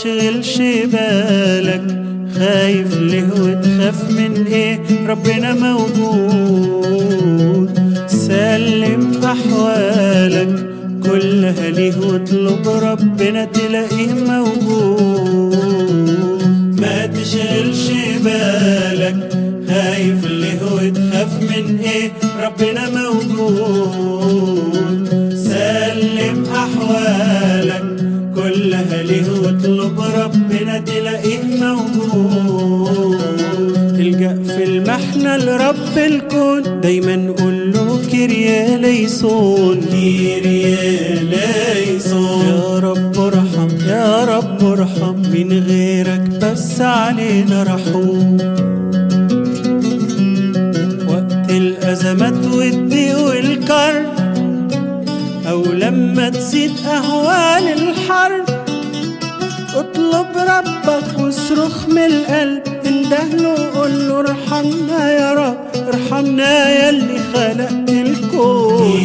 تشغلش بالك خايف ليه وتخاف من ايه ربنا موجود سلم احوالك كلها ليه واطلب ربنا تلاقيه موجود ما تشغلش بالك خايف ليه وتخاف من ايه ربنا موجود سلم احوالك كلها ليه واطلب ربنا تلاقيه موجود تلجأ في المحنة لرب الكون دايما قول له كيريا ليسون كيريا ليسون يا رب ارحم يا رب ارحم من غيرك بس علينا رحوم وقت الأزمات والضيق والكرب أو لما تزيد أهوال الحرب اطلب ربك واصرخ من القلب اندهله وقول له ارحمنا يا رب ارحمنا يا اللي خلقت الكون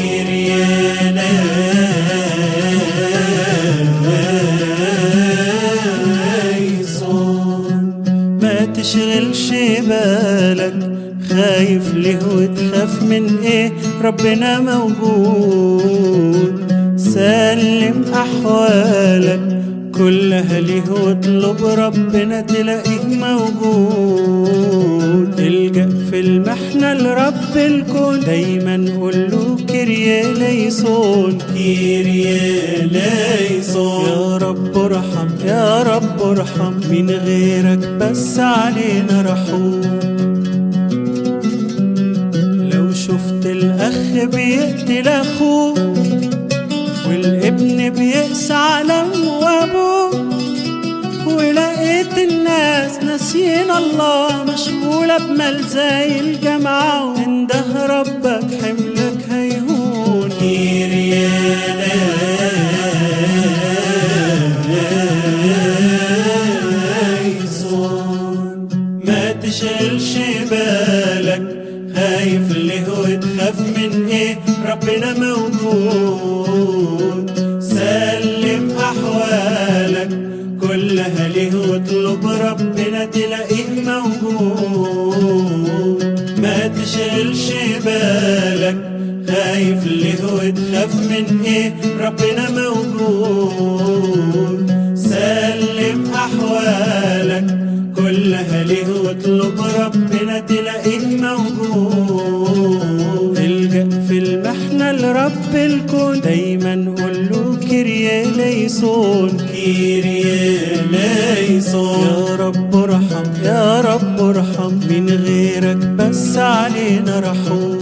ما تشغلش بالك خايف ليه وتخاف من ايه ربنا موجود سلم احوالك كلها ليه واطلب ربنا تلاقيه موجود الجأ في المحنة لرب الكون دايما قول له كيريا ليسون كيريا ليسون يا رب ارحم يا رب ارحم من غيرك بس علينا رحوم لو شفت الأخ بيقتل أخوه والابن بيقسى على أمه وأبوه ولقيت الناس ناسيين الله مشغولة بمال زي الجامعة وانده ربك حملك هيهون ما تشغلش بالك خايف ليه وتخاف من ايه ربنا موجود سلم احوالك كلها ليه واطلب ربنا تلاقيه موجود ما تشغلش بالك خايف ليه وتخاف من ايه ربنا موجود سلم احوالك كلها ليه واطلب ربنا تلاقيه موجود الجأ في المحنة لرب الكون دايما قول له كيريا ليسون كيريا ليسون يا رب ارحم يا رب ارحم من غيرك بس علينا رحوم